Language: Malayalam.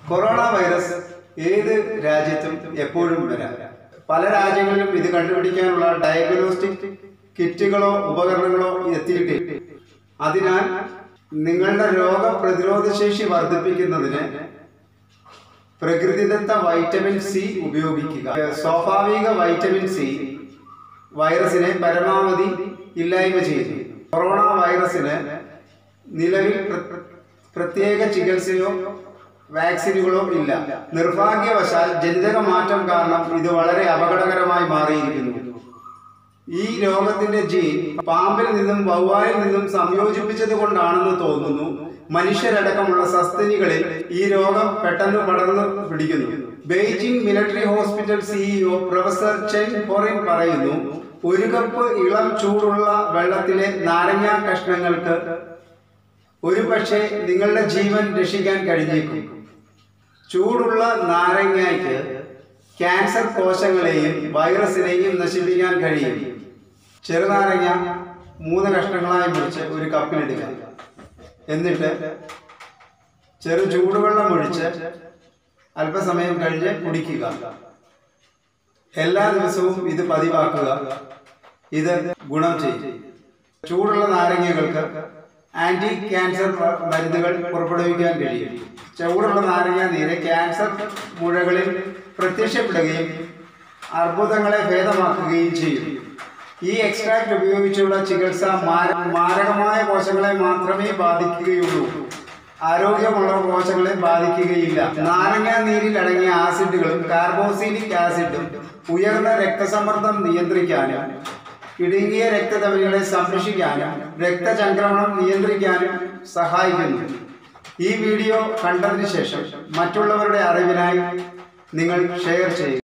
കൊറോണ വൈറസ് ഏത് രാജ്യത്തും എപ്പോഴും വരാം പല രാജ്യങ്ങളിലും ഇത് കണ്ടുപിടിക്കാനുള്ള ഡയഗ്നോസ്റ്റിക് കിറ്റുകളോ ഉപകരണങ്ങളോ എത്തിയിട്ടില്ല അതിനാൽ നിങ്ങളുടെ രോഗപ്രതിരോധ ശേഷി വർദ്ധിപ്പിക്കുന്നതിന് പ്രകൃതിദത്ത വൈറ്റമിൻ സി ഉപയോഗിക്കുക സ്വാഭാവിക വൈറ്റമിൻ സി വൈറസിനെ പരമാവധി ഇല്ലായ്മ ചെയ്യുന്നു കൊറോണ വൈറസിന് നിലവിൽ പ്ര- പ്രത്യേക ചികിത്സയോ വാക്സിനുകളോ ഇല്ല നിർഭാഗ്യവശാൽ ജനിതക മാറ്റം കാരണം ഇത് വളരെ അപകടകരമായി മാറിയിരിക്കുന്നു ഈ രോഗത്തിന്റെ ജീൻ പാമ്പിൽ നിന്നും വവ്വാലിൽ നിന്നും സംയോജിപ്പിച്ചത് കൊണ്ടാണെന്ന് തോന്നുന്നു മനുഷ്യരടക്കമുള്ള സസ്തനികളിൽ ഈ രോഗം പെട്ടെന്ന് പടർന്നു പിടിക്കുന്നു Beijing military hospital CEO professor Chen ഹൊറിൻ പറയുന്നു ഒരു കപ്പ് ഇളം ചൂടുള്ള വെള്ളത്തിലെ നാരങ്ങ കഷ്ണങ്ങൾക്ക് ഒരു പക്ഷേ നിങ്ങളുടെ ജീവൻ രക്ഷിക്കാൻ കഴിഞ്ഞേക്കും ചൂടുള്ള നാരങ്ങയ്ക്ക് ക്യാൻസർ കോശങ്ങളെയും വൈറസിനെയും നശിപ്പിക്കാൻ കഴിയും ചെറുനാരങ്ങ മൂന്ന് കഷ്ണങ്ങളായി മുറിച്ച് ഒരു കപ്പിലിടുക എന്നിട്ട് ചെറു ചൂടുവെള്ളം ഒഴിച്ച് അല്പസമയം കഴിഞ്ഞ് കുടിക്കുക എല്ലാ ദിവസവും ഇത് പതിവാക്കുക ഇത് ഗുണം ചെയ്യും ചൂടുള്ള നാരങ്ങകൾക്ക് ആന്റി ക്യാൻസർ മരുന്നുകൾ പുറപ്പെടുവിക്കാൻ കഴിയും ചൂടുള്ള നാരങ്ങ നീര് ക്യാൻസർ മുഴകളിൽ പ്രത്യക്ഷപ്പെടുകയും അർബുദങ്ങളെ ഭേദമാക്കുകയും ചെയ്യും ഈ എക്സ്ട്രാക്ട് ഉപയോഗിച്ചുള്ള ചികിത്സ മാര- മാരകമായ കോശങ്ങളെ മാത്രമേ ബാധിക്കുകയുള്ളൂ ആരോഗ്യമുള്ള കോശങ്ങളെ ബാധിക്കുകയില്ല നാരങ്ങ നീരിൽ അടങ്ങിയ ആസിഡുകളും കാർബോസിലിക് ആസിഡും ഉയർന്ന രക്തസമ്മർദ്ദം നിയന്ത്രിക്കാനും ഇടുങ്ങിയ രക്തധമനികളെ സംരക്ഷിക്കാനും രക്തചംക്രമണം നിയന്ത്രിക്കാനും സഹായിക്കുന്നു ഈ വീഡിയോ കണ്ടതിന് ശേഷം മറ്റുള്ളവരുടെ അറിവിനായി നിങ്ങൾ ഷെയർ ചെയ്യുക